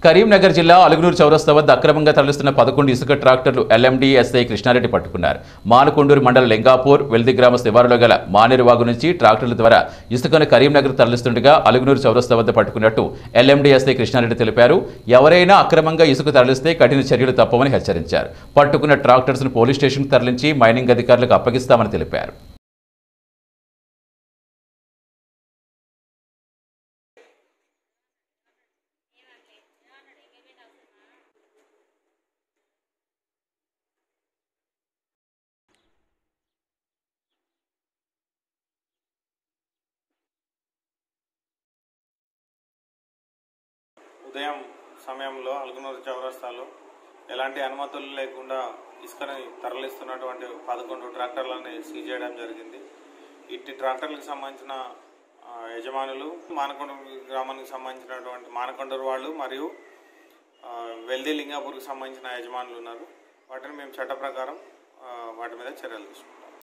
కరీంనగర్ జిల్లా అలుగునూరు చౌరస్తా వద్ద అక్రమంగా తరలిస్తున్న పదకొండు ఇసుక ట్రాక్టర్లు ఎల్ఎండి ఎస్ఐ కృష్ణారెడ్డి పట్టుకున్నారు మానకొండూరు మండల లింగాపూర్ వెల్ది గ్రామ శివారులో గల మానేరువాగు నుంచి ట్రాక్టర్ల ద్వారా ఇసుకను కరీంనగర్ తరలిస్తుండగా అలుగునూరు చౌరస్తా వద్ద పట్టుకున్నట్టు ఎల్ఎండి ఎస్ఐ కృష్ణారెడ్డి తెలిపారు ఎవరైనా అక్రమంగా ఇసుక తరలిస్తే కఠిన చర్యలు తప్పవని హెచ్చరించారు పట్టుకున్న ట్రాక్టర్స్ను పోలీస్ స్టేషన్కు తరలించి మైనింగ్ అధికారులకు అప్పగిస్తామని తెలిపారు ఉదయం సమయంలో అల్గునూరు చౌరస్తాలో ఎలాంటి అనుమతులు లేకుండా ఇసుకని తరలిస్తున్నటువంటి పదకొండు ట్రాక్టర్లని సీజ్ చేయడం జరిగింది ఇట్టి ట్రాక్టర్లకు సంబంధించిన ఆ, యజమానులు మానకొండ గ్రామానికి సంబంధించినటువంటి మానకొండూరు వాళ్ళు మరియు ఆ, వెల్ది లింగాపూర్కి సంబంధించిన యజమానులు ఉన్నారు వాటిని మేము చట్ట ప్రకారం ఆ, వాటి మీద చర్యలు తీసుకుంటాం